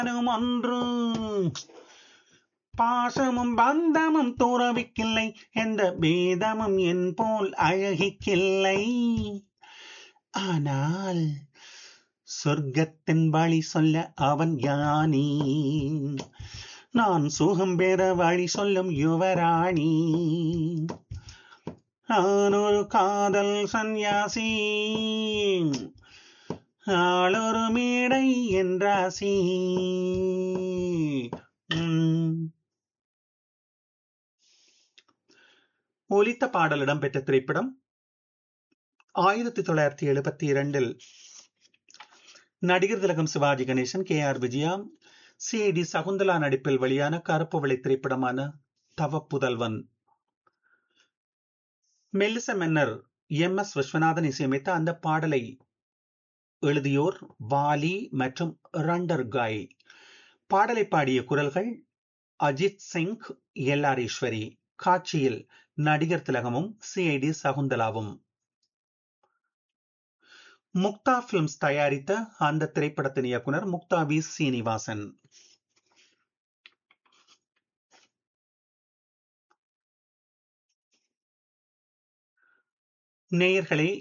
ஒன்று பாசமும் பந்தமும் துறவிக்கில்லை எந்த பேதமும் என் போல் அழகிக்கில்லை ஆனால் சொர்க்கத்தின் வழி சொல்ல அவன் யானி நான் சுகம் பெற வழி சொல்லும் யுவராணி நான் ஒரு காதல் சந்நியாசி ஆளொரு மேடை என்றாசி உம். ஒலித்த பாடல் இடம்பெற்ற திரைப்படம் ஆயிரத்தி தொள்ளாயிரத்தி எழுபத்தி இரண்டில் நடிகர் திலகம் Sivaji Ganesan K R Vijaya C D Sakunthala நடிப்பில் வெளியான கருப்பு வெள்ளை திரைப்படமான தவப்புதல்வன் மெல்லிச மன்னர் எம் எஸ் விஸ்வநாதன் இசையமைத்த அந்த பாடலை எழுதியோர் வாலி மற்றும் ரண்டர் காய் பாடலை பாடிய குரல்கள் அஜித் சிங் எல் ஆர் ஈஸ்வரி காட்சியில் நடிகர் திலகமும் சிஐடி சகுந்தலாவும் முக்தா பிலிம்ஸ் தயாரித்த அந்த திரைப்படத்தின் இயக்குனர் முக்தா வி சீனிவாசன் நேயர்களே